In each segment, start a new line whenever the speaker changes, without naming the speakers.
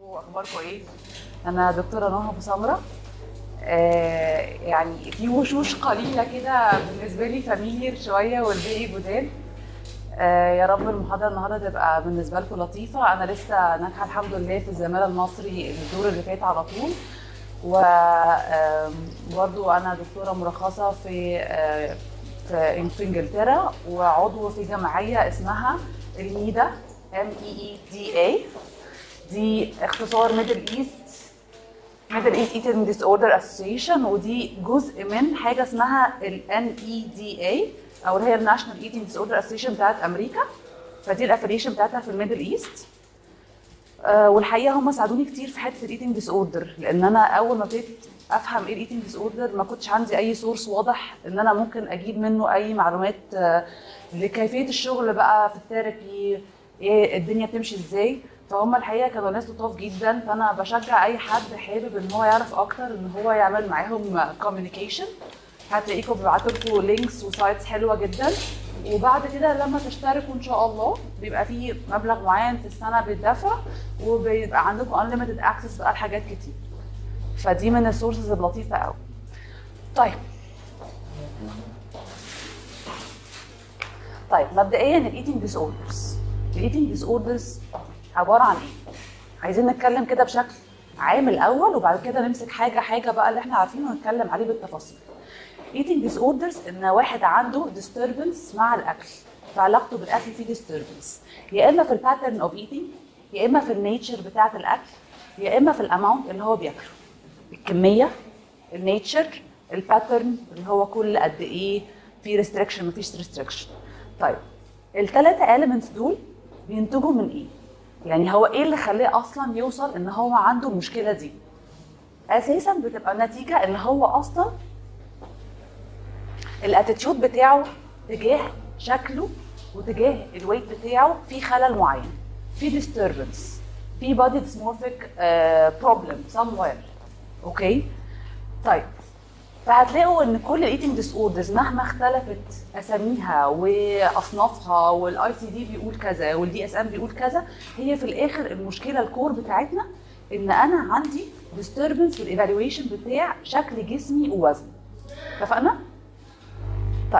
اخباركم ايه انا دكتوره نهى ابو سمره آه يعني في وشوش قليله كده بالنسبه لي فاميليير شويه والباقي جداد آه يا رب المحاضره النهارده تبقى بالنسبه لكم لطيفه انا لسه ناجحه الحمد لله في الزماله المصري الدور اللي فات على طول وبرضو انا دكتوره مرخصه في آه في في انجلترا وعضو في جمعيه اسمها الميدا ام اي اي دي اي دي اختصار ميدل ايست ميدل ايست ايتنج ديس اوردر اسوسيشن ودي جزء من حاجه اسمها الان اي دي اي او اللي هي الناشونال ايتنج ديس اوردر اسوسيشن بتاعت امريكا فدي الافليشن بتاعتها في الميدل ايست آه والحقيقه هم ساعدوني كتير في حته الايتنج ديس اوردر لان انا اول ما ابتديت افهم ايه الايتنج ديس اوردر ما كنتش عندي اي سورس واضح ان انا ممكن اجيب منه اي معلومات آه لكيفيه الشغل بقى في الثيرابي ايه الدنيا بتمشي ازاي فهم الحقيقه كانوا ناس لطاف جدا فانا بشجع اي حد حابب ان هو يعرف اكتر ان هو يعمل معاهم كوميونيكيشن هتلاقيكم بيبعتوا لكم لينكس وسايتس حلوه جدا وبعد كده لما تشتركوا ان شاء الله بيبقى في مبلغ معين في السنه بيدفع وبيبقى عندكم unlimited access بقى لحاجات كتير فدي من السورسز اللطيفه قوي طيب طيب مبدئيا الايتنج ديس اوردرز الايتنج ديس اوردرز عباره عن ايه عايزين نتكلم كده بشكل عام الاول وبعد كده نمسك حاجه حاجه بقى اللي احنا عارفينه ونتكلم عليه بالتفاصيل eating disorders ان واحد عنده disturbance مع الاكل في علاقته بالاكل في disturbance يا اما في الباترن اوف eating يا اما في النيتشر بتاعه الاكل يا اما في الاماونت اللي هو بياكله الكميه النيتشر الباترن اللي هو كل قد ايه في ريستريكشن مفيش ريستريكشن طيب الثلاثه elements دول بينتجوا من ايه يعني هو ايه اللي خلاه اصلا يوصل ان هو عنده المشكله دي اساسا بتبقى نتيجه ان هو اصلا الاتيتيود بتاعه تجاه شكله وتجاه الويت بتاعه في خلل معين في ديستربنس في بادي ديسمورفيك بروبلم somewhere اوكي طيب فهتلاقوا ان كل الايتنج ديس اوردرز مهما اختلفت اساميها واصنافها والاي سي دي بيقول كذا والدي اس ام بيقول كذا هي في الاخر المشكله الكور بتاعتنا ان انا عندي ديستربنس في الايفالويشن بتاع شكل جسمي ووزني اتفقنا؟ طيب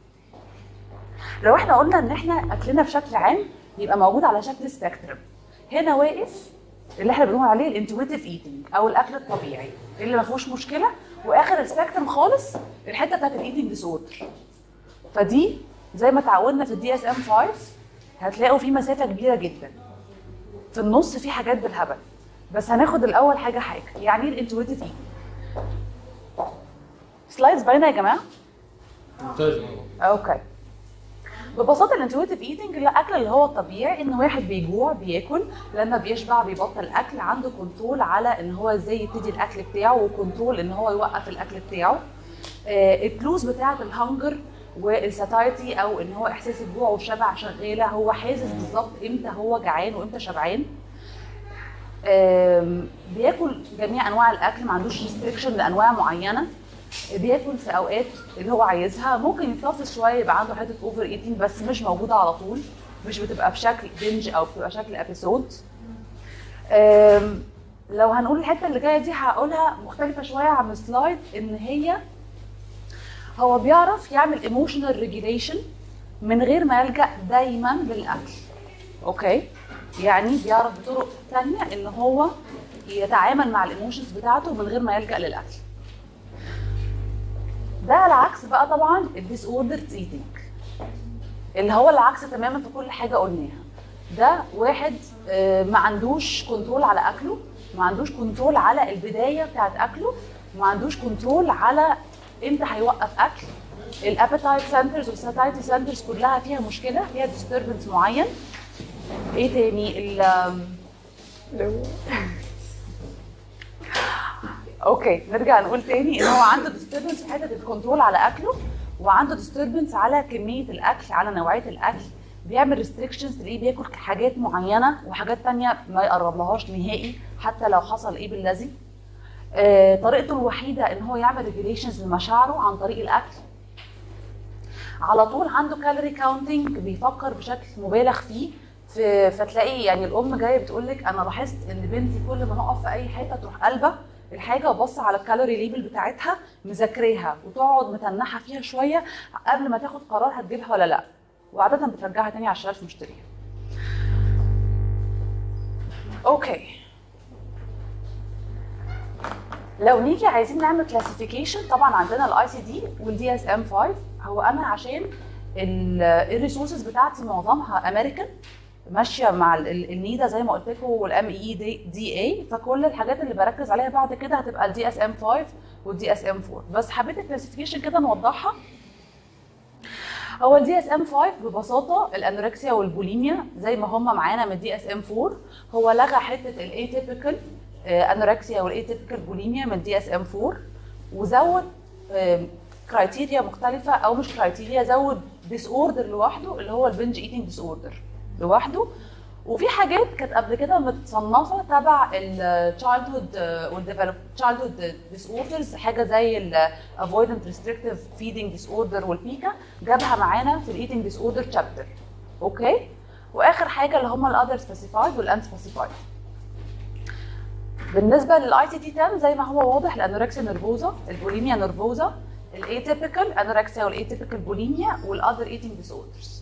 لو احنا قلنا ان احنا اكلنا بشكل عام يبقى موجود على شكل سبيكترم هنا واقف اللي احنا بنقول عليه الانتويتيف ايتنج او الاكل الطبيعي اللي ما فيهوش مشكله واخر السبيكترم خالص الحته بتاعت الايتنج ديس اوردر فدي زي ما اتعودنا في الدي اس ام 5 هتلاقوا في مسافه كبيره جدا في النص في حاجات بالهبل بس هناخد الاول حاجه حاجه يعني ايه الانتويتيف ايتنج سلايدز باينه يا جماعه
ممتاز
اوكي ببساطه الانتويتيف ايتنج الاكل اللي هو الطبيعي ان واحد بيجوع بياكل لما بيشبع بيبطل الاكل عنده كنترول على ان هو ازاي يبتدي الاكل بتاعه وكنترول ان هو يوقف الاكل بتاعه آه الكلوز بتاعه الهنجر والساتايتي او ان هو احساس الجوع والشبع شغاله هو حاسس بالظبط امتى هو جعان وامتى شبعان بياكل جميع انواع الاكل ما عندوش ريستريكشن لانواع معينه بياكل في اوقات اللي هو عايزها ممكن يتلفظ شويه يبقى عنده حته اوفر ايتنج بس مش موجوده على طول مش بتبقى بشكل بنج او بتبقى شكل ابيسود لو هنقول الحته اللي جايه دي هقولها مختلفه شويه عن السلايد ان هي هو بيعرف يعمل ايموشنال ريجيليشن من غير ما يلجا دايما للاكل اوكي يعني بيعرف بطرق تانية ان هو يتعامل مع الايموشنز بتاعته من غير ما يلجا للاكل ده على عكس بقى طبعا الديس اوردر ايتنج اللي هو العكس تماما في كل حاجه قلناها ده واحد ما عندوش كنترول على اكله ما عندوش كنترول على البدايه بتاعت اكله ما عندوش كنترول على امتى هيوقف اكل الابيتايت سنترز والساتايتي سنترز كلها فيها مشكله فيها ديستربنس معين ايه تاني ال اوكي نرجع نقول تاني ان هو عنده ديستربنس في حته الكنترول على اكله وعنده ديستربنس على كميه الاكل على نوعيه الاكل بيعمل ريستريكشنز تلاقيه بياكل حاجات معينه وحاجات تانية ما يقربلهاش نهائي حتى لو حصل ايه بالذي آه طريقته الوحيده ان هو يعمل ريجوليشنز لمشاعره عن طريق الاكل على طول عنده كالوري كاونتنج بيفكر بشكل مبالغ فيه في فتلاقي يعني الام جايه بتقول لك انا لاحظت ان بنتي كل ما نقف في اي حته تروح قلبه الحاجه وبص على الكالوري ليبل بتاعتها مذاكراها وتقعد متنحه فيها شويه قبل ما تاخد قرار هتجيبها ولا لا وعاده بترجعها تاني على الشلف مشتريها اوكي لو نيجي عايزين نعمل كلاسيفيكيشن طبعا عندنا الاي سي دي والدي اس ام 5 هو انا عشان الريسورسز بتاعتي معظمها امريكان ماشيه مع ال- ال- النيدا زي ما قلت لكم والام اي دي, دي اي فكل الحاجات اللي بركز عليها بعد كده هتبقى الدي اس ام 5 والدي اس ام 4 بس حبيت الكلاسيفيكيشن كده نوضحها هو الدي اس ام 5 ببساطه الانوركسيا والبوليميا زي ما هم معانا من الدي اس ام 4 هو لغى حته الايتيبيكال انوركسيا والايتيبيكال بوليميا من الدي اس ام 4 وزود كرايتيريا مختلفه او مش كرايتيريا زود ديس اوردر لوحده اللي هو البنج ايتنج ديس اوردر لوحده وفي حاجات كانت قبل كده متصنفه تبع التشايلد هود والديفلوب تشايلد هود ديس اوردرز حاجه زي الافويدنت ريستريكتيف فيدنج ديس اوردر والبيكا جابها معانا في الايتنج ديس اوردر تشابتر اوكي واخر حاجه اللي هم الاذر سبيسيفايد والان سبيسيفايد بالنسبه للاي سي تي 10 زي ما هو واضح الانوركسيا نيرفوزا البوليميا نيرفوزا الايتيبيكال انوركسيا والايتيبيكال بوليميا والاذر ايتنج ديس اوردرز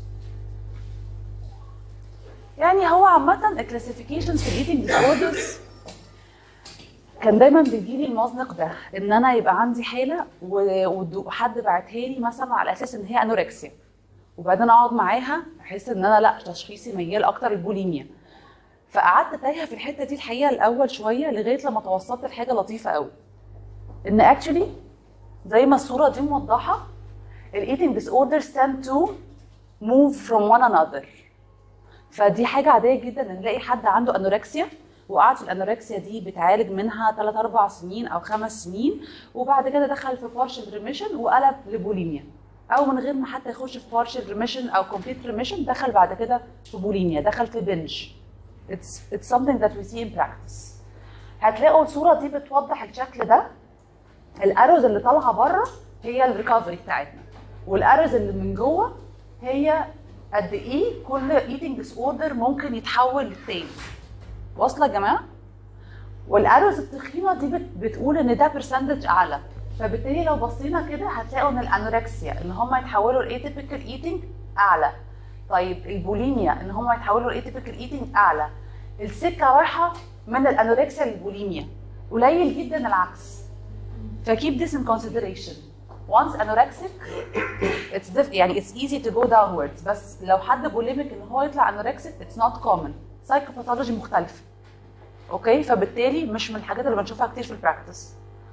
يعني هو عامة الكلاسيفيكيشنز في الايتنج ديس اوردرز كان دايما بيجي لي المزنق ده ان انا يبقى عندي حاله و- ود- وحد بعتها لي مثلا على اساس ان هي انوركسيا وبعدين اقعد معاها احس ان انا لا تشخيصي ميال اكتر البوليميا فقعدت تايهه في الحته دي الحقيقه الاول شويه لغايه لما توصلت لحاجه لطيفه قوي ان اكشولي زي ما الصوره دي موضحه الايتنج ديس اوردرز tend to move from one another فدي حاجه عاديه جدا ان نلاقي حد عنده انوركسيا وقعد في الانوركسيا دي بيتعالج منها 3 4 سنين او 5 سنين وبعد كده دخل في بارشل ريميشن وقلب لبوليميا او من غير ما حتى يخش في بارشل ريميشن او كومبليت ريميشن دخل بعد كده في بوليميا دخل في بنج it's it's something that we see in practice هتلاقوا الصوره دي بتوضح الشكل ده الاروز اللي طالعه بره هي الريكفري بتاعتنا والاروز اللي من جوه هي قد ايه كل ايتنج ديس اوردر ممكن يتحول للتاني واصله يا جماعه والاروز التخينه دي بت- بتقول ان ده برسنتج اعلى فبالتالي لو بصينا كده هتلاقوا ان الانوركسيا ان هم يتحولوا لايتيبيكال ايتنج اعلى طيب البوليميا ان هم يتحولوا لايتيبيكال ايتنج اعلى السكه رايحه من الانوركسيا للبوليميا قليل جدا العكس فkeep this in consideration once anorexic it's diff- يعني it's easy to go downwards بس لو حد بوليميك ان هو يطلع anorexic it's not common psychopathology مختلفه اوكي فبالتالي مش من الحاجات اللي بنشوفها كتير في البراكتس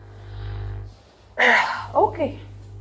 اوكي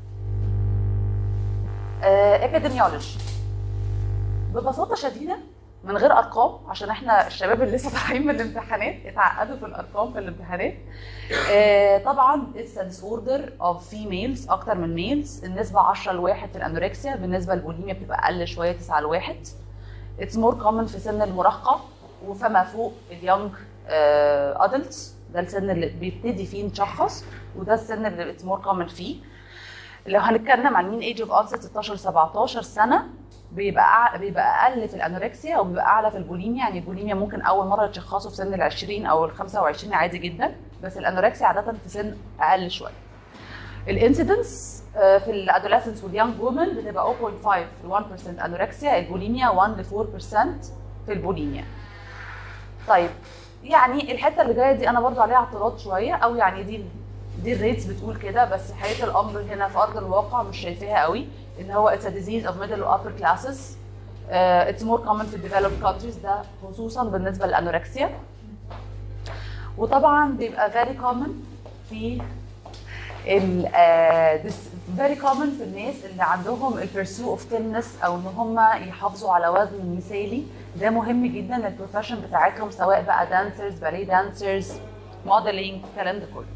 ابيديميولوجي ببساطه شديده من غير ارقام عشان احنا الشباب اللي لسه طالعين من الامتحانات اتعقدوا في الارقام في الامتحانات آه، طبعا it's a disorder of females اكتر من males النسبه 10 لواحد في الانوركسيا بالنسبه للبوليميا بتبقى اقل شويه 9 لواحد it's more common في سن المراهقه وفما فوق اليونج ادلتس ده السن اللي بيبتدي فيه نشخص وده السن اللي it's more common فيه لو هنتكلم عن مين ايج اوف اونست 16 17 سنه بيبقى أع- بيبقى اقل في الانوركسيا وبيبقى اعلى في البوليميا يعني البوليميا ممكن اول مره تشخصه في سن ال 20 او ال 25 عادي جدا بس الانوركسيا عاده في سن اقل شويه الانسيدنس في الادوليسنس واليانج وومن بتبقى 0.5 ل 1% انوركسيا البوليميا 1 ل 4% في البوليميا طيب يعني الحته اللي جايه دي انا برضو عليها اعتراض شويه او يعني دي دي الريتس بتقول كده بس حقيقه الامر هنا في ارض الواقع مش شايفاها قوي ان هو it's a disease of middle or upper classes uh, it's more common في developed countries ده خصوصا بالنسبه للانوركسيا وطبعا بيبقى very common في ال uh, this very common في الناس اللي عندهم ال pursuit of thinness او ان هم يحافظوا على وزن مثالي ده مهم جدا للبروفيشن بتاعتهم سواء بقى دانسرز باليه دانسرز موديلينج الكلام ده كله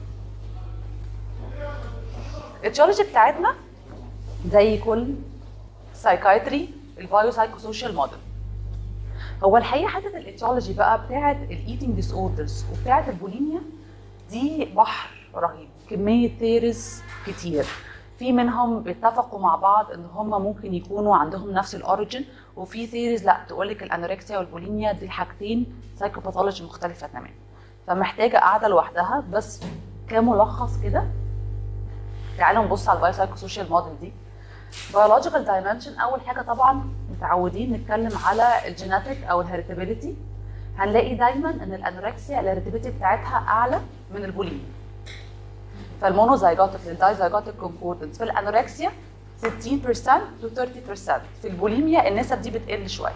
التشالنج بتاعتنا زي كل سايكايتري البايو سايكو سوشيال موديل هو الحقيقه حته الاتشولوجي بقى بتاعه الايتنج ديس اوردرز وبتاعه البوليميا دي بحر رهيب كميه ثيرز كتير في منهم بيتفقوا مع بعض ان هم ممكن يكونوا عندهم نفس الاوريجن وفي ثيريز لا تقول لك الانوركسيا والبوليميا دي حاجتين سايكوباثولوجي مختلفه تماما فمحتاجه قاعده لوحدها بس كملخص كده تعالوا نبص على البايو سايكو سوشيال موديل دي بيولوجيكال دايمنشن اول حاجه طبعا متعودين نتكلم على الجيناتيك او الهيريتابيليتي هنلاقي دايما ان الانوركسيا الهيريتابيليتي بتاعتها اعلى من البوليميا فالمونوزايجوتيك للدايزايجوتيك كونكوردنس في الانوركسيا 60% to 30% في البوليميا النسب دي بتقل شويه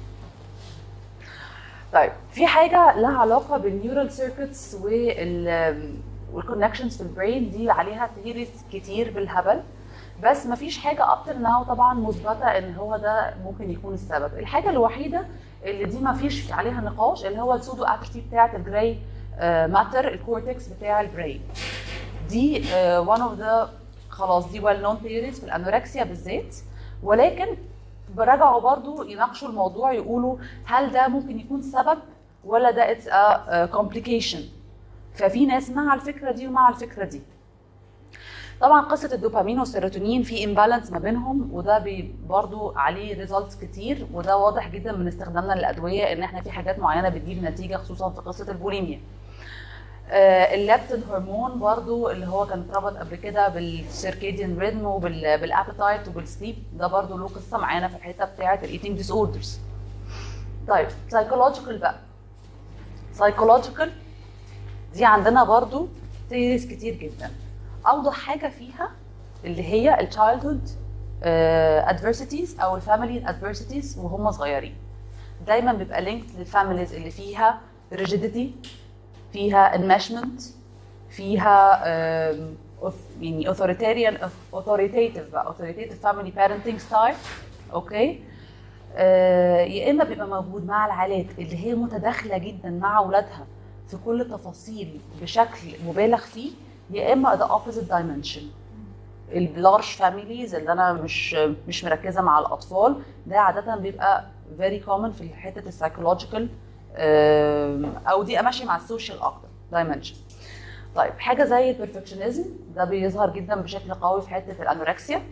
طيب في حاجه لها علاقه بالنيورال سيركتس وال والكونكشنز في البرين دي عليها ثيريز كتير بالهبل بس مفيش حاجه ابتر ناو طبعا مثبته ان هو ده ممكن يكون السبب الحاجه الوحيده اللي دي مفيش عليها نقاش اللي هو السودو اكتيف بتاعه الجراي ماتر الكورتكس بتاع البرين دي وان اوف ذا خلاص دي ويل نون ثيوريز في الانوركسيا بالذات ولكن برجعوا برضو يناقشوا الموضوع يقولوا هل ده ممكن يكون سبب ولا ده اتس ا كومبليكيشن ففي ناس مع الفكره دي ومع الفكره دي طبعا قصه الدوبامين والسيروتونين في امبالانس ما بينهم وده بي برضو عليه ريزلتس كتير وده واضح جدا من استخدامنا للادويه ان احنا في حاجات معينه بتجيب نتيجه خصوصا في قصه البوليميا آه اللابتين هرمون برضو اللي هو كان اتربط قبل كده بالسيركيديان ريتم وبالابيتايت وبالسليب ده برضو له قصه معانا في الحته بتاعه الايتنج ديس اوردرز طيب سايكولوجيكال بقى سايكولوجيكال دي عندنا برضو ثيريز كتير جدا اوضح حاجه فيها اللي هي التشايلدهود ادفرسيتيز او الفاميلي ادفرسيتيز وهم صغيرين دايما بيبقى لينكد للفاميليز اللي فيها ريجيديتي فيها انمشمنت فيها يعني authoritarian authoritative بقى authoritative family parenting style اوكي يا اما بيبقى موجود مع العائلات اللي هي متداخله جدا مع اولادها في كل التفاصيل بشكل مبالغ فيه يا اما ذا اوبوزيت دايمنشن اللارج فاميليز اللي انا مش مش مركزه مع الاطفال ده عاده بيبقى فيري كومن في حته السايكولوجيكال او دي ماشيه مع السوشيال اكتر دايمنشن طيب حاجه زي البرفكشنزم ده بيظهر جدا بشكل قوي في حته الانوركسيا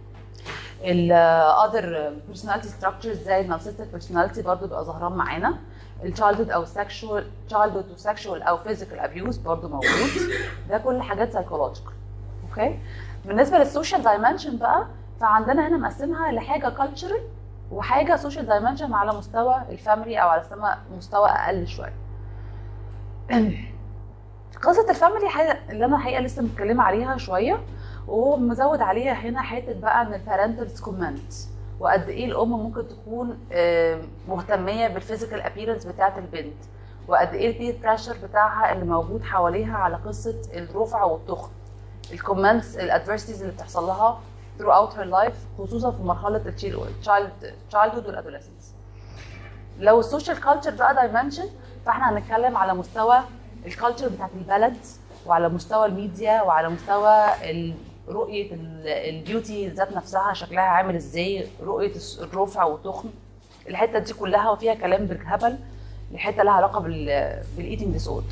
الاذر بيرسوناليتي ستراكشرز زي النارسستيك بيرسوناليتي برضه بيبقى ظهران معانا التشايلدهود او سexual childhood وسكشوال او فيزيكال ابيوز برضه موجود ده كل حاجات سايكولوجيكال اوكي بالنسبه للسوشيال دايمنشن بقى فعندنا هنا مقسمها لحاجه كالتشرال وحاجه سوشيال دايمنشن على مستوى الفاميلي او على مستوى اقل شويه قصه الفاميلي حاجه اللي انا الحقيقه لسه متكلمه عليها شويه وهو مزود عليها هنا حته بقى ان البارنتال كومنت وقد ايه الام ممكن تكون مهتميه بالفيزيكال ابييرنس بتاعه البنت وقد ايه البير بريشر بتاعها اللي موجود حواليها على قصه الرفع والتخن الكومنتس الادفرسيتيز اللي بتحصل لها throughout her life خصوصا في مرحله التشايلد childhood والادوليسنس لو السوشيال كلتشر بقى دايمنشن فاحنا هنتكلم على مستوى الكالتشر بتاعت البلد وعلى مستوى الميديا وعلى مستوى رؤيه البيوتي ذات نفسها شكلها عامل ازاي رؤيه الرفع والتخن الحته دي كلها وفيها كلام بالهبل الحته لها علاقه بالايتنج ديس اوردر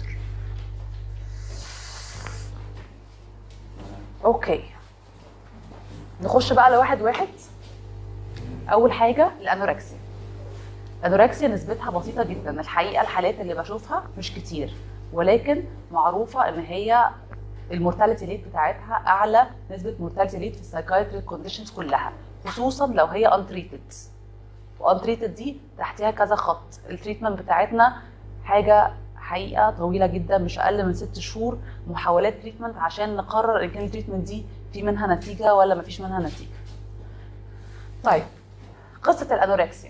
اوكي نخش بقى لواحد واحد اول حاجه الانوركسيا الانوركسيا نسبتها بسيطه جدا الحقيقه الحالات اللي بشوفها مش كتير ولكن معروفه ان هي المورتاليتي ريت بتاعتها اعلى نسبه مورتاليتي ريت في السايكايتريك كونديشنز كلها خصوصا لو هي انتريتد وانتريتد دي تحتها كذا خط التريتمنت بتاعتنا حاجه حقيقه طويله جدا مش اقل من ست شهور محاولات تريتمنت عشان نقرر ان كان التريتمنت دي في منها نتيجه ولا ما فيش منها نتيجه طيب قصه الانوركسيا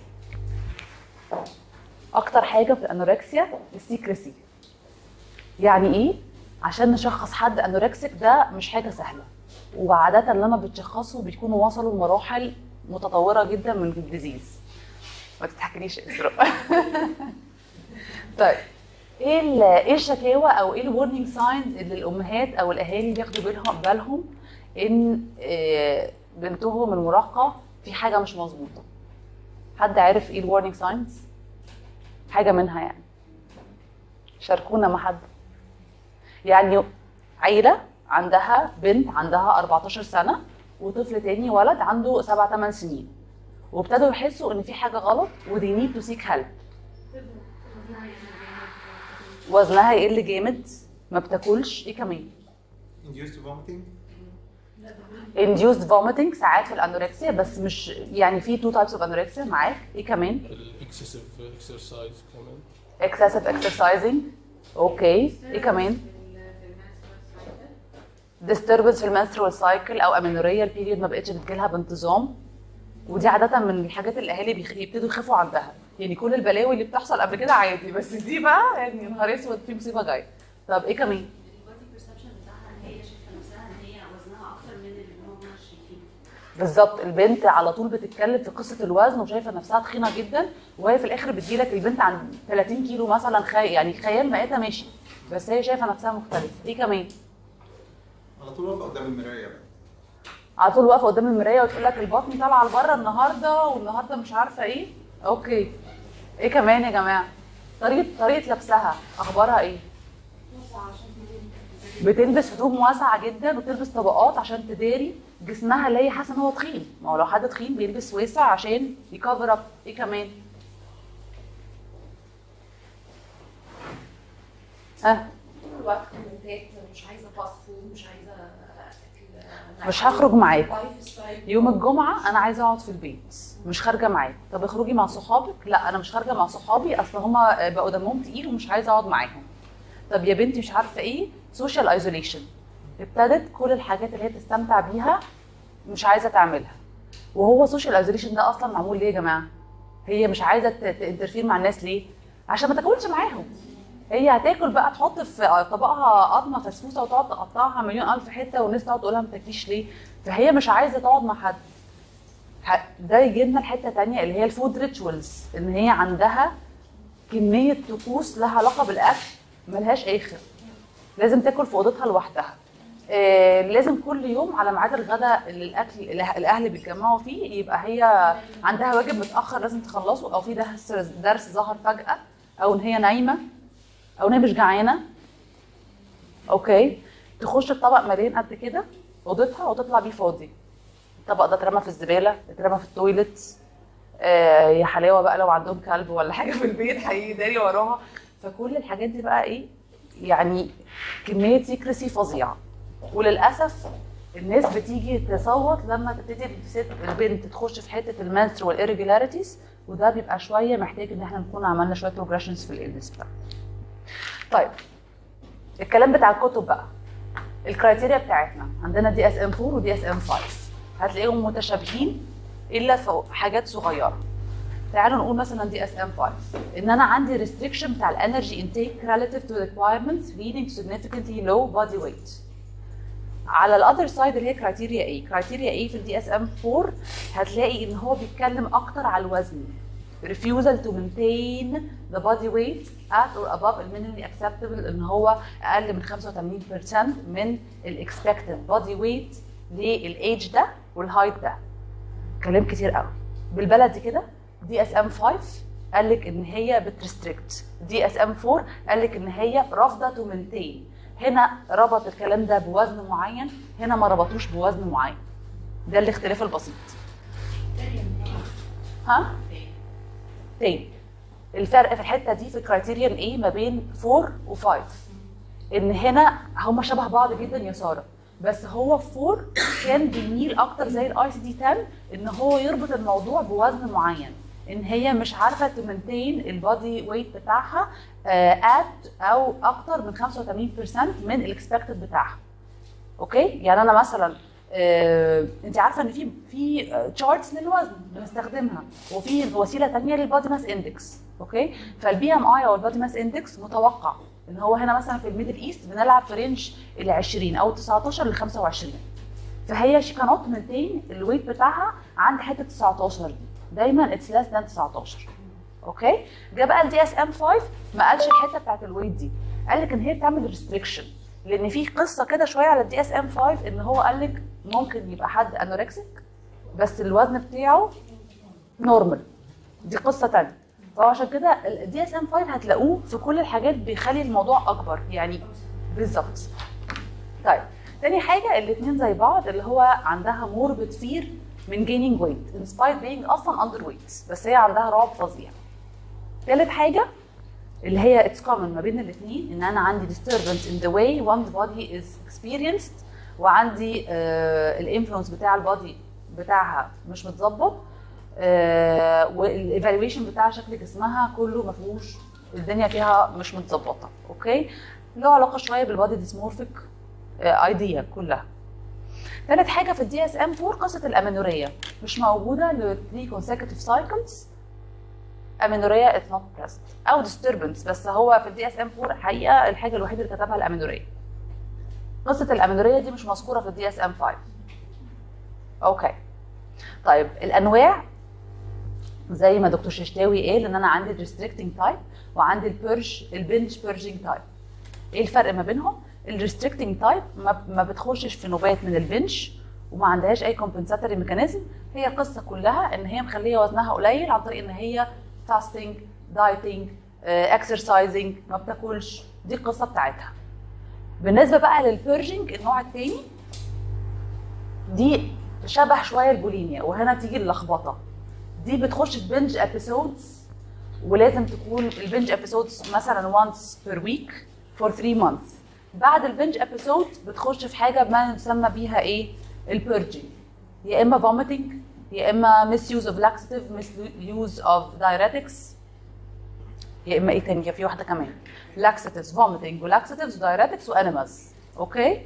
اكتر حاجه في الانوركسيا السيكريسي يعني ايه عشان نشخص حد انوركسيك ده مش حاجه سهله وعاده لما بتشخصوا بيكونوا وصلوا لمراحل متطوره جدا من الديزيز ما تضحكليش اسراء طيب ايه ايه الشكاوى او ايه الورنينج ساينز اللي الامهات او الاهالي بياخدوا بالهم بالهم ان بنتهم المراهقه في حاجه مش مظبوطه حد عارف ايه الورنينج ساينز حاجه منها يعني شاركونا مع حد يعني عيله عندها بنت عندها 14 سنه وطفل تاني ولد عنده 7 8 سنين وابتدوا يحسوا ان في حاجه غلط و they need to seek help وزنها يقل جامد ما بتاكلش ايه كمان
induced vomiting
induced vomiting ساعات في الانوركسيا بس مش يعني في two types of anorexia معاك ايه كمان
الاكسسيف اكسرسايز كمان
excessive exercising اوكي ايه كمان disturbance في المنسترول سايكل او امينوريا البيريود ما بقتش بتجيلها بانتظام ودي عاده من الحاجات اللي الاهالي بيخ- يبتدوا يخافوا عندها يعني كل البلاوي اللي بتحصل قبل كده عادي بس دي بقى يعني يا نهار اسود في مصيبه جايه طب ايه كمان
البادي بيرسبشن بتاعها ان هي شايفه نفسها ان هي وزنها اكتر من اللي هم شايفينه
بالظبط البنت على طول بتتكلم في قصه الوزن وشايفه نفسها تخينه جدا وهي في الاخر بتجيلك البنت عن 30 كيلو مثلا خي... يعني خيال مقاسها ماشي بس هي شايفه نفسها مختلفه ايه كمان
على طول واقفه قدام المرايه بقى
على طول واقفه قدام المرايه وتقول لك البطن طالعه لبره النهارده والنهارده مش عارفه ايه اوكي ايه كمان يا جماعه طريقه طريقه لبسها اخبارها ايه بتلبس هدوم واسعه جدا وتلبس طبقات عشان تداري جسمها اللي هي حاسه ان هو تخين ما هو لو حد تخين بيلبس واسع عشان يكفر اب ايه كمان ها
طول الوقت كومنتات مش عايزه فاست فود مش عايزه اكل
مش هخرج معاكم
لايف ستايل
يوم الجمعة أنا عايزة أقعد في البيت مش خارجة معاك طب اخرجي مع صحابك لا أنا مش خارجة مع صحابي أصل هما بقوا دمهم تقيل ومش عايزة أقعد معاهم طب يا بنتي مش عارفة إيه سوشيال ايزوليشن ابتدت كل الحاجات اللي هي تستمتع بيها مش عايزة تعملها وهو سوشيال ايزوليشن ده أصلا معمول ليه يا جماعة هي مش عايزة ت- تنترفير مع الناس ليه عشان ما تاكلش معاهم هي هتاكل بقى تحط في طبقها قطمه فسفوسه وتقعد تقطعها مليون الف حته والناس تقعد تقول لها ما تاكليش ليه فهي مش عايزه تقعد مع حد ه- ده يجيبنا لحته تانية اللي هي الفود ريتشوالز ان هي عندها كميه طقوس لها علاقه بالاكل ملهاش اخر لازم تاكل في اوضتها لوحدها آه لازم كل يوم على ميعاد الغداء اللي الاكل اللي الاهل بيتجمعوا فيه يبقى هي عندها واجب متاخر لازم تخلصه او في درس درس ظهر فجاه او ان هي نايمه او ان هي مش جعانه اوكي تخش الطبق مليان قد كده اوضتها وتطلع بيه فاضي الطبق ده اترمى في الزباله اترمى في التويلت آه يا حلاوه بقى لو عندهم كلب ولا حاجه في البيت هيداري وراها فكل الحاجات دي بقى ايه يعني كميه سيكرسي فظيعه وللاسف الناس بتيجي تصوت لما تبتدي الست البنت تخش في حته المنستر والاريجولاريتيز وده بيبقى شويه محتاج ان احنا نكون عملنا شويه بروجريشنز في الالنس بتاعه طيب الكلام بتاع الكتب بقى الكرايتيريا بتاعتنا عندنا دي اس ام 4 ودي اس ام 5 هتلاقيهم متشابهين الا في حاجات صغيره تعالوا نقول مثلا دي اس ام 5 ان انا عندي ريستريكشن بتاع الانرجي انتيك relative to requirements leading to significantly low body weight على الاذر سايد اللي هي كرايتيريا ايه كرايتيريا ايه في الدي اس ام 4 هتلاقي ان هو بيتكلم اكتر على الوزن refusal to maintain the body weight at or above the minimally acceptable ان هو اقل من 85% من ال expected body weight للايج ده والهايت ده كلام كتير قوي بالبلدي كده دي اس ام 5 قال لك ان هي بتريستريكت دي اس ام 4 قال لك ان هي رافضه تو مينتين هنا ربط الكلام ده بوزن معين هنا ما ربطوش بوزن معين ده الاختلاف البسيط ها تاني الفرق في الحته دي في كرايتيريان ايه ما بين 4 و5 ان هنا هما شبه بعض جدا يا ساره بس هو 4 كان بيميل اكتر زي الاي سي دي 10 ان هو يربط الموضوع بوزن معين ان هي مش عارفه تمنتين البادي ويت بتاعها ات او اكتر من 85% من الاكسبكتد بتاعها اوكي يعني انا مثلا آه، انت عارفه ان في في تشارتس للوزن بنستخدمها وفي وسيله ثانيه للبادي ماس اندكس اوكي فالبي ام اي او البادي ماس اندكس متوقع ان هو هنا مثلا في الميدل ايست بنلعب في رينج ال 20 او 19 ل 25 فهي شي كانوت مينتين الويت بتاعها عند حته 19 دي دايما اتس ليس ذان 19 اوكي جه بقى الدي اس ام 5 ما قالش الحته بتاعت الويت دي قال لك ان هي بتعمل ريستريكشن لان في قصه كده شويه على الدي اس ام 5 ان هو قال لك ممكن يبقى حد انوركسيك بس الوزن بتاعه نورمال دي قصه تانية فهو عشان كده الدي اس ام 5 هتلاقوه في كل الحاجات بيخلي الموضوع اكبر يعني بالظبط طيب تاني حاجه الاثنين زي بعض اللي هو عندها موربد فير من gaining weight in spite being اصلا under weight بس هي عندها رعب فظيع ثالث حاجه اللي هي it's common ما بين الاثنين ان انا عندي disturbance in the way one's body is experienced وعندي آه الانفلونس بتاع البادي بتاعها مش متظبط آه والايفالويشن بتاع شكل جسمها كله ما فيهوش الدنيا فيها مش متظبطه اوكي له علاقه شويه بالبادي ديسمورفيك ايديا كلها ثالث حاجه في الدي اس ام 4 قصه الامينوريه مش موجوده ل 3 consecutive cycles امينوريا اتس نوت بريزنت او disturbance بس هو في الدي اس ام 4 الحقيقه الحاجه الوحيده اللي كتبها الامينوريا قصه الامينوريا دي مش مذكوره في الدي اس ام 5 اوكي طيب الانواع زي ما دكتور ششتاوي قال ان انا عندي الريستريكتنج تايب وعندي البيرج البنج بيرجنج تايب ايه الفرق ما بينهم الريستريكتنج تايب ما, ما بتخشش في نوبات من البنش وما عندهاش اي كومبنساتوري ميكانيزم هي القصه كلها ان هي مخليه وزنها قليل عن طريق ان هي فاستنج دايتنج اكسرسايزنج ما بتاكلش دي القصه بتاعتها بالنسبه بقى للبيرجنج النوع الثاني دي شبه شويه البوليميا وهنا تيجي اللخبطه دي بتخش في بنج ابيسودز ولازم تكون البنج ابيسودز مثلا وانس بير ويك فور 3 مانثs بعد البنج ابيسود بتخش في حاجه ما يسمى بيها ايه البيرجنج يا اما vomiting يا اما مس يوز اوف laxative مس يوز اوف diuretics يا اما ايه تاني في واحده كمان laxatives vomiting ولاكسatives diuretics وانيماز اوكي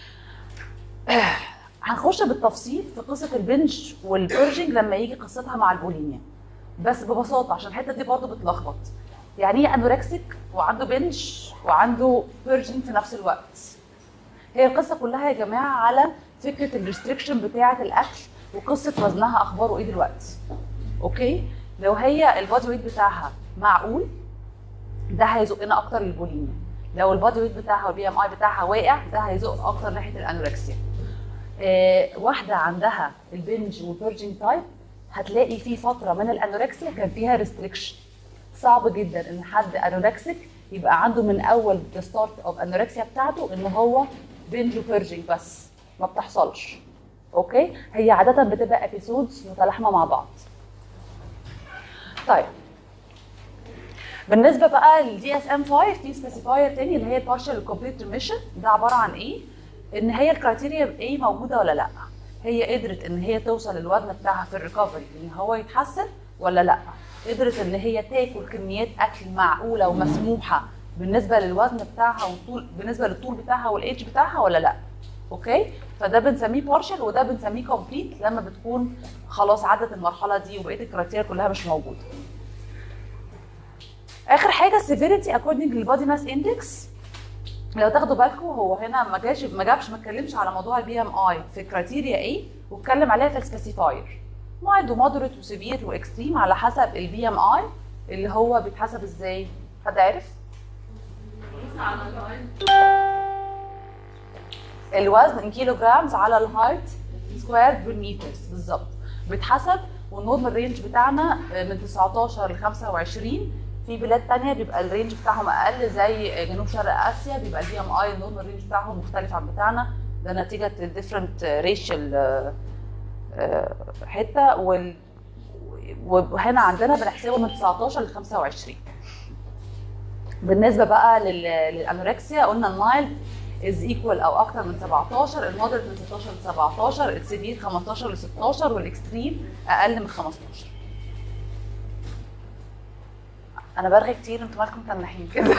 هنخش بالتفصيل في قصه البنج والبيرجنج لما يجي قصتها مع البوليميا بس ببساطه عشان الحته دي برضو بتلخبط يعني ايه انوركسيك وعنده بنج وعنده بيرجنج في نفس الوقت هي القصه كلها يا جماعه على فكره الريستريكشن بتاعه الاكل وقصه وزنها اخباره ايه دلوقتي اوكي لو هي البادي ويت بتاعها معقول ده هيزقنا اكتر للبوليميا لو البادي ويت بتاعها والبي ام اي بتاعها واقع ده هيزق اكتر ناحيه الانوركسيا آه واحده عندها البنج والبيرجنج تايب هتلاقي في فتره من الانوركسيا كان فيها ريستريكشن صعب جدا ان حد انوركسيك يبقى عنده من اول ستارت اوف انوركسيا بتاعته ان هو بنج وبيرجنج بس ما بتحصلش اوكي هي عاده بتبقى ابيسودز متلاحمه مع بعض طيب بالنسبه بقى للدي اس ام 5 في سبيسيفاير تاني اللي هي البارشال كومبليت ريميشن ده عباره عن ايه؟ ان هي الكرايتيريا ايه موجوده ولا لا؟ هي قدرت ان هي توصل الوزن بتاعها في الريكفري ان هو يتحسن ولا لا؟ قدرت ان هي تاكل كميات اكل معقوله ومسموحه بالنسبه للوزن بتاعها والطول بالنسبه للطول بتاعها والايدج بتاعها ولا لا؟ اوكي؟ فده بنسميه بارشل وده بنسميه كومبليت لما بتكون خلاص عدت المرحله دي وبقيه الكرايتيريا كلها مش موجوده. اخر حاجه السيفيريتي اكوردنج للبادي ماس اندكس لو تاخدوا بالكم هو هنا ما جاش ما جابش ما اتكلمش على موضوع البي ام اي في كرايتيريا ايه واتكلم عليها في السبيسيفاير مايلد ومودريت وسيفير واكستريم على حسب البي ام اي اللي هو بيتحسب ازاي حد عارف الوزن ان كيلو جرامز على الهايت سكوير بالمترز بالظبط بيتحسب والنورمال رينج بتاعنا من 19 ل 25 في بلاد تانية بيبقى الرينج بتاعهم اقل زي جنوب شرق اسيا بيبقى البي ام اي النورمال رينج بتاعهم مختلف عن بتاعنا ده نتيجه الديفرنت ريشال حته وال وهنا عندنا بنحسبه من 19 ل 25 بالنسبه بقى لل- للانوركسيا قلنا المايلد از ايكوال او اكتر من 17 المودريت من 16 ل 17 السيفير 15 ل 16 والاكستريم اقل من 15 انا برغي كتير انتوا مالكم تنحين كده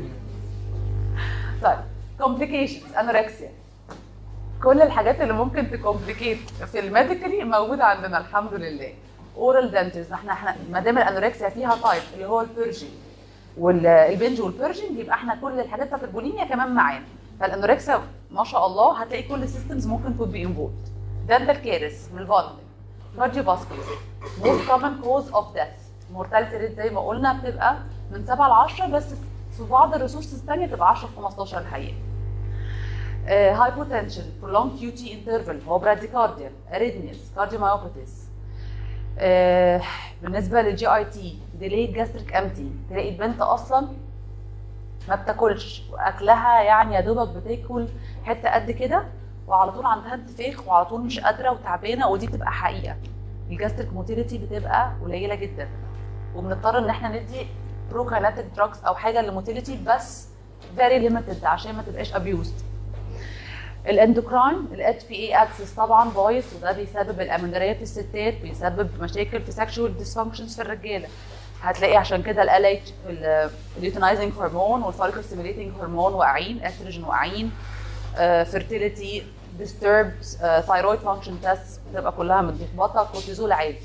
طيب كومبليكيشنز انوركسيا كل الحاجات اللي ممكن تكومبليكيت في الميديكالي موجوده عندنا الحمد لله اورال دنتز احنا احنا ما دام الانوركسيا فيها تايب اللي هو البيرجنج والبنج والبيرجنج يبقى احنا كل الحاجات بتاعت البوليميا كمان معانا فالانوركسيا ما شاء الله هتلاقي كل السيستمز ممكن تكون بي انفولد دنتال كيرس بالفولمنت كارديوفاسكولار موست كومن كوز اوف ديث مورتاليتي ريت زي ما قلنا بتبقى من 7 ل 10 بس في بعض الريسورسز الثانيه بتبقى 10 15 الحقيقه هايبوتنشن prolonged QT interval هو براديكارديا arrhythmias cardiomyopathies آه، بالنسبه للجي اي تي delayed gastric empty تلاقي البنت اصلا ما بتاكلش واكلها يعني يا دوبك بتاكل حته قد كده وعلى طول عندها انتفاخ وعلى طول مش قادره وتعبانه ودي بتبقى حقيقه الجاستريك موتيليتي بتبقى قليله جدا وبنضطر ان احنا ندي بروكايناتيك دراجز او حاجه للموتيليتي بس فيري ليميتد عشان ما تبقاش ابيوزد الاندوكراين الاتش بي اي اكسس طبعا بايظ وده بيسبب الامينوريا في الستات بيسبب مشاكل في سكشوال ديسفانكشنز في الرجاله هتلاقي عشان كده ال ال اتش اليوتنايزنج هرمون والفوليكل ستيميليتنج هرمون واقعين استروجين واقعين فيرتيليتي disturbed ثايرويد فانكشن تيست بتبقى كلها متلخبطه كورتيزول عادي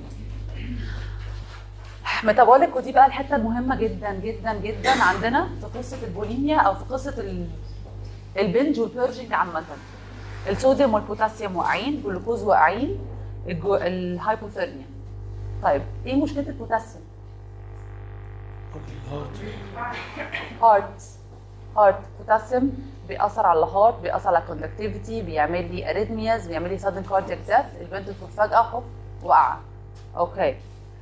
ميتابوليك ودي بقى الحته المهمه جدا جدا جدا عندنا في قصه البوليميا او في قصه ال- البنج والبيرجنج عامه الصوديوم والبوتاسيوم واقعين الجلوكوز واقعين الجو- الهايبوثيرميا طيب ايه مشكله البوتاسيوم
Okay, heart.
هارت هارت بوتاسيوم بيأثر على الهارت بيأثر على الكوندكتيفيتي بيعمل لي اريثمياز بيعمل لي sudden cardiac death البنت تكون فجأة هوب وقع اوكي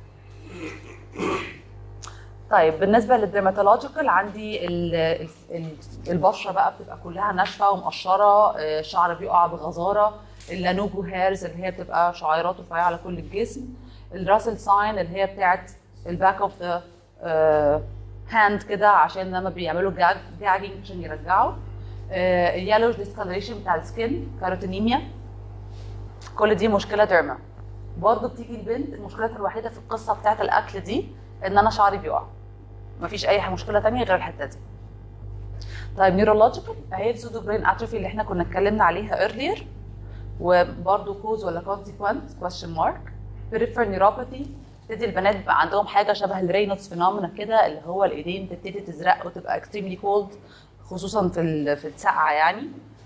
طيب بالنسبه للدرماتولوجيكال عندي ال ال ال البشره بقى بتبقى كلها ناشفه ومقشره آه، الشعر بيقع بغزاره اللانوجو هيرز اللي هي بتبقى شعيرات رفيعه على كل الجسم الراسل ساين اللي هي بتاعت الباك اوف ذا هاند كده عشان لما بيعملوا جاجنج عشان يرجعوا اليالو ديسكالريشن بتاع السكين كاروتينيميا كل دي مشكله ديرما برضه بتيجي البنت مشكلتها الوحيده في القصه بتاعت الاكل دي ان انا شعري بيقع مفيش اي مشكله تانية غير الحته دي طيب نيورولوجيكال اهي السودو برين اتروفي اللي احنا كنا اتكلمنا عليها earlier وبرضه كوز ولا كونسيكونس كويشن مارك بريفر نيوروباثي تبتدي البنات بيبقى عندهم حاجه شبه الرينولدز فينومينا كده اللي هو الايدين تبتدي تزرق وتبقى اكستريملي كولد خصوصا في ال- في السقعه يعني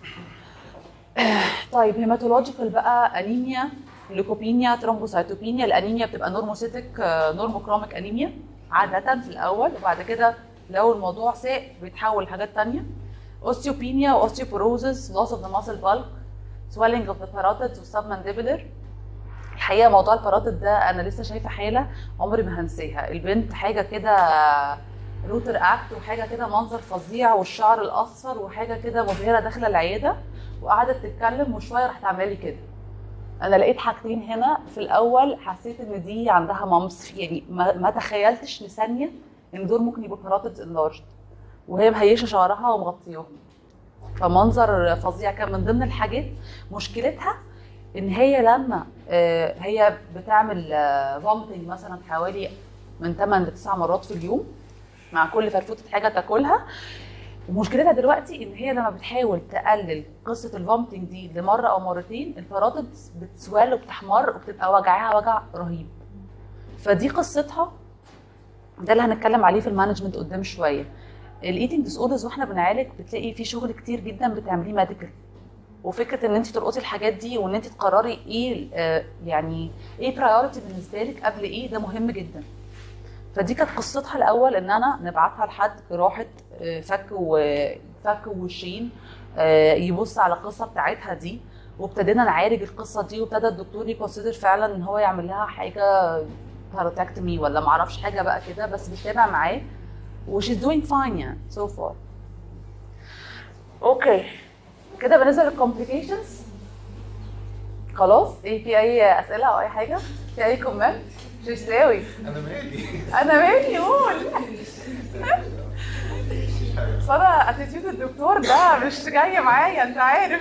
طيب هيماتولوجيكال بقى انيميا ليكوبينيا ترومبوسايتوبينيا الانيميا بتبقى نورموسيتك نورموكروميك انيميا عاده في الاول وبعد كده لو الموضوع ساء بيتحول لحاجات تانية اوستيوبينيا واوستيوبوروزس loss of the muscle bulk swelling of the parotids والسبمنديبلر الحقيقه موضوع الباراتid ده انا لسه شايفه حاله عمري ما هنساها البنت حاجه كده روتر اكت وحاجه كده منظر فظيع والشعر الاصفر وحاجه كده مبهره داخله العياده وقعدت تتكلم وشويه راحت عامله لي كده انا لقيت حاجتين هنا في الاول حسيت ان دي عندها مامس يعني ما, ما تخيلتش لثانيه ان دول ممكن يبقوا باراتيدز انلارجد وهي مهيشه شعرها ومغطياهم فمنظر فظيع كان من ضمن الحاجات مشكلتها ان هي لما آه، هي بتعمل فومتنج مثلا حوالي من 8 ل 9 مرات في اليوم مع كل فرفوته حاجه تاكلها ومشكلتها دلوقتي ان هي لما بتحاول تقلل قصه الفومتنج دي لمره او مرتين الباراتيد بتسوال وبتحمر وبتبقى وجعها وجع رهيب فدي قصتها ده اللي هنتكلم عليه في المانجمنت قدام شويه الايتنج ديس اوردرز واحنا بنعالج بتلاقي في شغل كتير جدا بتعمليه ميديكال وفكره ان انت تلقطي الحاجات دي وان انت تقرري ايه آه، يعني ايه برايورتي بالنسبه لك قبل ايه ده مهم جدا فدي كانت قصتها الاول ان انا نبعتها لحد جراحه آه، فك وفك ووشين آه، يبص على القصه بتاعتها دي وابتدينا نعالج القصه دي وابتدى الدكتور يكونسيدر فعلا ان هو يعمل لها حاجه باروتاكتمي ولا معرفش حاجه بقى كده بس بتابع معاه وشيز دوينج فاين يعني سو فار اوكي كده بالنسبه للكومبليكيشنز خلاص ايه في اي اسئله او اي حاجه في اي كومنت ششلاوي
انا مالي
انا مالي قول بس انا اتيتيود الدكتور ده مش جاي معايا انت عارف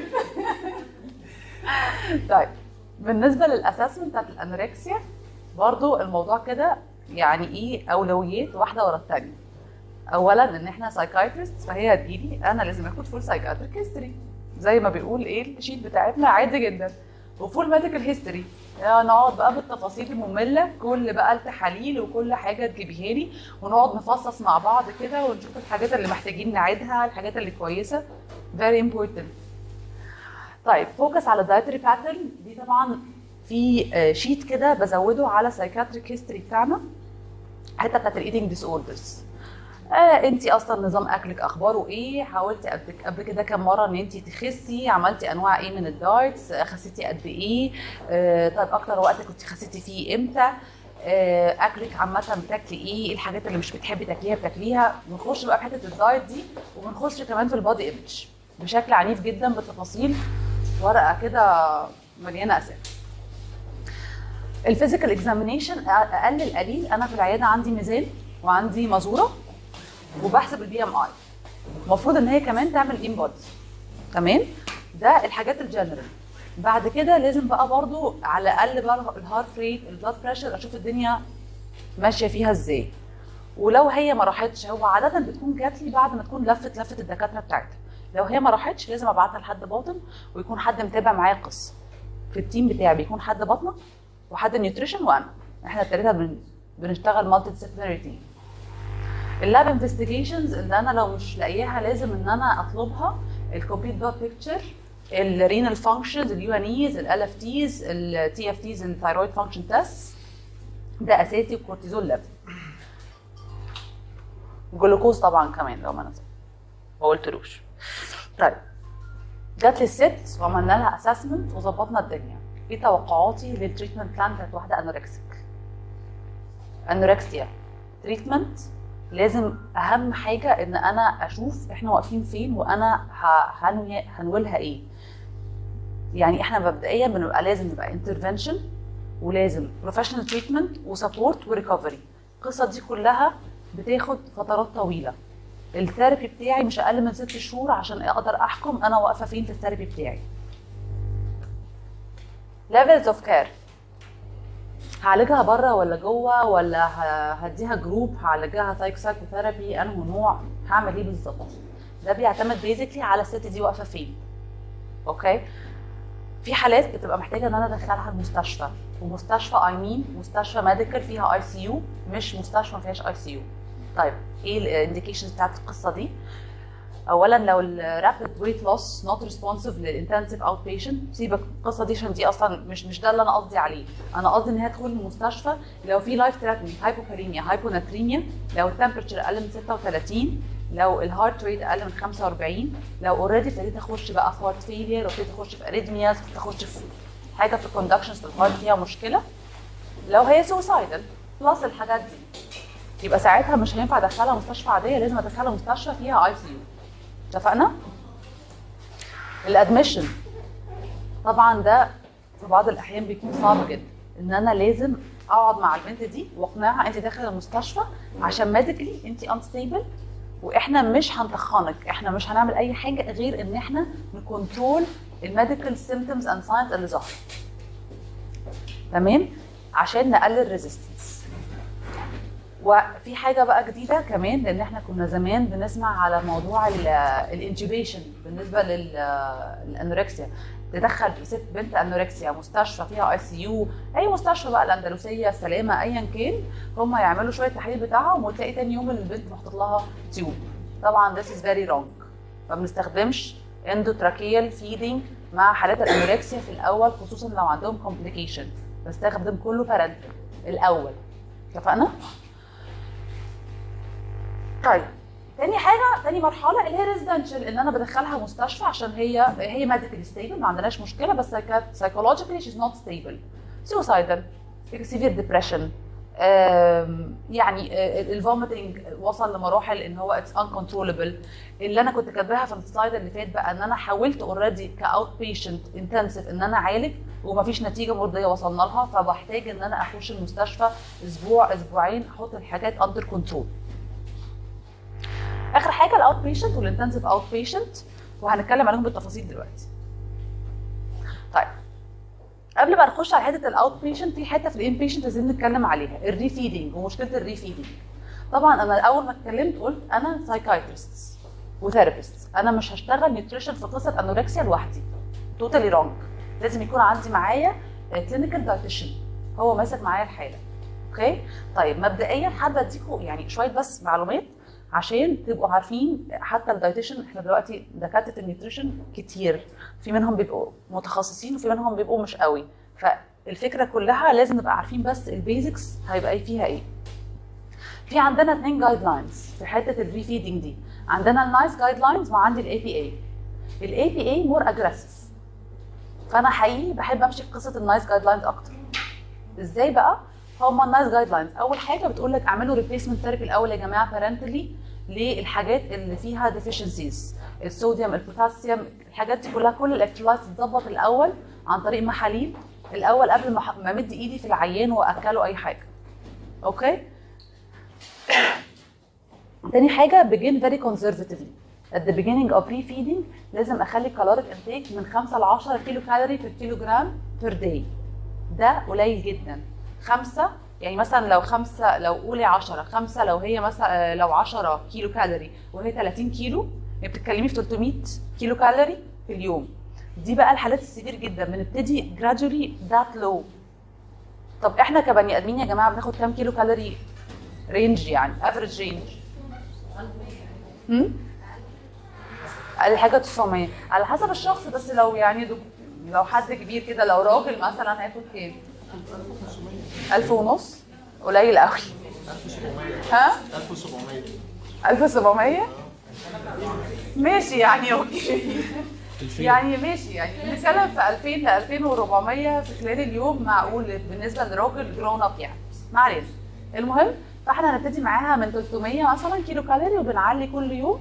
طيب بالنسبه للاسسمنت بتاعت الانوركسيا برضو الموضوع كده يعني ايه اولويات واحده ورا الثانيه اولا ان احنا سايكايترست فهي هتجيلي انا لازم اخد فول سايكاتريك هيستوري زي ما بيقول ايه الشيت بتاعتنا عادي جدا وفول ميديكال هيستوري نقعد بقى بالتفاصيل الممله كل بقى التحاليل وكل حاجه تجيبيها لي ونقعد نفصص مع بعض كده ونشوف الحاجات اللي محتاجين نعيدها الحاجات اللي كويسه very important طيب فوكس على الدايتري باترن دي طبعا في آه، شيت كده بزوده على سايكاتريك هيستوري بتاعنا الحته بتاعت الايتنج ديس اوردرز آه انت اصلا نظام اكلك اخباره ايه حاولتي قبل قبل كده كام مره ان انت تخسي عملتي انواع ايه من الدايتس آه، خسيتي قد ايه آه طيب اكتر وقت كنت خسيتي فيه امتى آه اكلك عامه بتاكلي ايه الحاجات اللي مش بتحبي تاكليها بتاكليها بنخش بقى في حته الدايت دي وبنخش كمان في البادي ايمج بشكل عنيف جدا بالتفاصيل ورقه كده مليانه اسئله الفيزيكال اكزامينيشن اقل القليل انا في العياده عندي ميزان وعندي مازوره وبحسب البي ام اي المفروض ان هي كمان تعمل ان بودي تمام ده الحاجات الجنرال بعد كده لازم بقى برضو على الاقل بقى الهارت ريت البلاد بريشر اشوف الدنيا ماشيه فيها ازاي ولو هي ما راحتش هو عاده بتكون جات لي بعد ما تكون لفت لفت الدكاتره بتاعتها لو هي ما راحتش لازم ابعتها لحد باطن ويكون حد متابع معايا القصه في التيم بتاعي بيكون حد باطنه وحد نيوتريشن وانا احنا الثلاثه بن... بنشتغل مالتي ديسيبلينري تيم اللاب انفستيجيشنز اللي انا لو مش لاقياها لازم ان انا اطلبها الكومبليت بلاد بيكتشر الرينال فانكشنز اليو ان ايز ال اف تيز التي اف تيز الثايرويد فانكشن تيست ده اساسي والكورتيزول ليفل جلوكوز طبعا كمان لو ما نزل ما قلتلوش طيب جات لي الست وعملنا لها اسسمنت وظبطنا الدنيا ايه توقعاتي للتريتمنت بلان بتاعت واحده انوركسيك انوركسيا تريتمنت لازم اهم حاجه ان انا اشوف احنا واقفين فين وانا ه- هنوي هنولها ايه يعني احنا مبدئيا بنبقى لازم نبقى انترفنشن ولازم بروفيشنال تريتمنت وسبورت وريكفري القصه دي كلها بتاخد فترات طويله الثيرابي بتاعي مش اقل من ست شهور عشان اقدر احكم انا واقفه فين في الثيرابي بتاعي levels of care هعالجها بره ولا جوه ولا ه- هديها جروب هعالجها سايكو سايكوثيرابي انه نوع هعمل ايه بالظبط ده بيعتمد بيزيكلي على الست دي واقفه فين اوكي في حالات بتبقى محتاجه ان انا ادخلها المستشفى ومستشفى اي مين مستشفى ميديكال فيها اي سي يو مش مستشفى ما فيهاش اي سي يو طيب ايه الانديكيشنز بتاعت القصه دي اولا لو الرابid ويت لوس نوت ريسبونسيف للانتنسيف اوت بيشنت سيبك من القصه دي عشان دي اصلا مش مش ده اللي انا قصدي عليه انا قصدي ان هي تدخل المستشفى لو في لايف ثريتنينج هايبوكاليميا هايبوناتريميا لو التمبرتشر اقل من 36 لو الهارت ريت اقل من 45 لو اوريدي ابتديت اخش بقى في هارت فيلير وابتديت اخش في اريثمياز ابتديت اخش في حاجه في الكوندكشنز في الهارت فيها مشكله لو هي سوسايدال بلس الحاجات دي يبقى ساعتها مش هينفع ادخلها مستشفى عاديه لازم ادخلها مستشفى فيها اي سي يو اتفقنا؟ الادميشن طبعا ده في بعض الاحيان بيكون صعب جدا ان انا لازم اقعد مع البنت دي واقنعها انت داخله المستشفى عشان ميديكلي انت انستيبل واحنا مش هنطخنك احنا مش هنعمل اي حاجه غير ان احنا نكنترول الميديكال سيمتومز اند ساينز اللي ظهرت تمام عشان نقلل ريزيستنس وفي حاجه بقى جديده كمان لان احنا كنا زمان بنسمع على موضوع الانتوبيشن بالنسبه لل- للانوركسيا تدخل ست بنت انوركسيا مستشفى فيها اي سي يو اي مستشفى بقى الاندلسيه السلامه ايا كان هم يعملوا شويه تحاليل بتاعهم وتلاقي تاني يوم البنت محطوط لها تيوب طبعا this is very wrong ما بنستخدمش اندوتراكيال فيدنج مع حالات الانوركسيا في الاول خصوصا لو عندهم كومبليكيشن بستخدم كله بارنتال الاول اتفقنا؟ طيب تاني حاجه تاني مرحله اللي هي ريزيدنشال ان انا بدخلها مستشفى عشان هي هي ميديكال ستيبل ما عندناش مشكله بس كانت سايكولوجيكالي شيز نوت ستيبل سوسايدال سيفير ديبريشن يعني الفوميتنج وصل لمراحل ان هو اتس انكونترولبل اللي انا كنت كاتباها في السلايد اللي فات بقى ان انا حاولت اوريدي كاوت بيشنت انتنسيف ان انا اعالج ومفيش نتيجه مرضيه وصلنا لها فبحتاج ان انا اخش المستشفى اسبوع اسبوعين احط الحاجات اندر كنترول اخر حاجه الاوت بيشنت والانتنسيف اوت بيشنت وهنتكلم عليهم بالتفاصيل دلوقتي طيب قبل ما نخش على حته الاوت بيشنت في حته في الان بيشنت لازم نتكلم عليها الريفيدنج ومشكله الريفيدنج طبعا انا اول ما اتكلمت قلت انا سايكايترست وثيرابيست انا مش هشتغل نيوتريشن في قصه انوركسيا لوحدي توتالي رونج لازم يكون عندي معايا كلينيكال دايتيشن هو ماسك معايا الحاله اوكي طيب مبدئيا حابه اديكم يعني شويه بس معلومات عشان تبقوا عارفين حتى الدايتيشن احنا دلوقتي دكاتره النيوتريشن كتير في منهم بيبقوا متخصصين وفي منهم بيبقوا مش قوي فالفكره كلها لازم نبقى عارفين بس البيزكس هيبقى ايه فيها ايه في عندنا اثنين جايد لاينز في حته الريفيدنج دي عندنا النايس جايد لاينز وعندي الاي بي اي الاي بي اي مور اجريسيف فانا حقيقي بحب امشي في قصه النايس جايد لاينز اكتر ازاي بقى هما النايس جايد لاينز اول حاجه بتقول لك اعملوا ريبليسمنت ثيرابي الاول يا جماعه بارنتلي للحاجات اللي فيها ديفيشنسيز الصوديوم البوتاسيوم الحاجات دي كلها كل الالكترولايتس تتظبط الاول عن طريق محاليل الاول قبل ما ما امد ايدي في العيان واكله اي حاجه اوكي تاني حاجه begin very conservatively at the beginning of refeeding لازم اخلي caloric intake من 5 ل 10 كيلو كالوري per كيلو جرام per day ده قليل جدا خمسة يعني مثلا لو خمسة لو قولي 10 خمسة لو هي مثلا آه، لو 10 كيلو كالوري وهي 30 كيلو يعني بتتكلمي في 300 كيلو كالوري في اليوم دي بقى الحالات السيفير جدا بنبتدي gradually that low طب احنا كبني ادمين يا جماعه بناخد كام كيلو كالوري رينج يعني افريج رينج هم؟ اقل حاجه 900 على حسب الشخص بس لو يعني دك... لو حد كبير كده لو راجل مثلا هياخد كام 1000 ونص قليل قوي
1700
ها
1700
1700 ماشي يعني اوكي يعني ماشي يعني بنتكلم في 2000 ل 2400 في خلال اليوم معقول بالنسبه لراجل جرون اب يعني ما علينا المهم فاحنا هنبتدي معاها من 300 مثلا كيلو كالوري وبنعلي كل يوم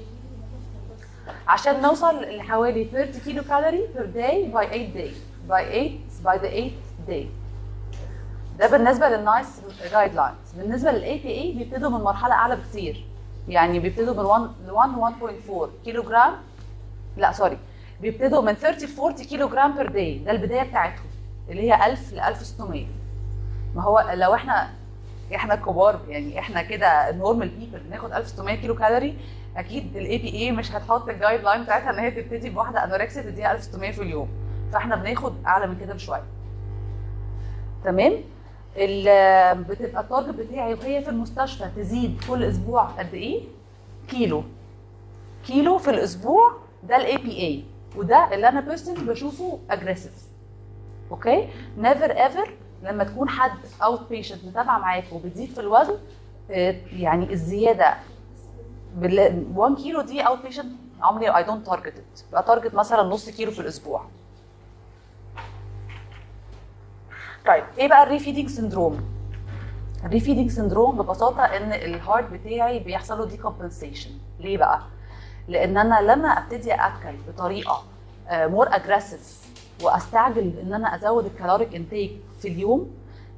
عشان نوصل لحوالي 30 كيلو كالوري per day by 8 day by 8 by the 8th day ده بالنسبه للنايس جايد لاينز بالنسبه للاي بي اي بيبتدوا من مرحله اعلى بكتير يعني بيبتدوا من 1 ل 1 1.4 كيلو جرام لا سوري بيبتدوا من 30 ل 40 كيلو جرام بير داي ده البدايه بتاعتهم اللي هي 1000 ل 1600 ما هو لو احنا احنا كبار يعني احنا كده نورمال بيبل بناخد 1600 كيلو كالوري اكيد الاي بي اي مش هتحط الجايد لاين بتاعتها ان هي تبتدي بواحده انوركسيا تديها 1600 في اليوم فاحنا بناخد اعلى من كده بشويه تمام ال- بتبقى التارجت بتاعي وهي في المستشفى تزيد كل اسبوع قد ايه كيلو كيلو في الاسبوع ده الاي بي اي وده اللي انا بيرسونلي بشوفه اجريسيف اوكي نيفر ايفر لما تكون حد اوت بيشنت متابعه معاك وبتزيد في الوزن آه، يعني الزياده بال 1 كيلو دي اوت بيشنت عمري اي دونت تارجت ات بقى تارجت مثلا نص كيلو في الاسبوع طيب ايه بقى الريفيدنج سندروم الريفيدنج سندروم ببساطه ان الهارت بتاعي بيحصل له ديكومبنسيشن ليه بقى لان انا لما ابتدي اكل بطريقه مور اجريسيف واستعجل ان انا ازود الكالوريك انتيك في اليوم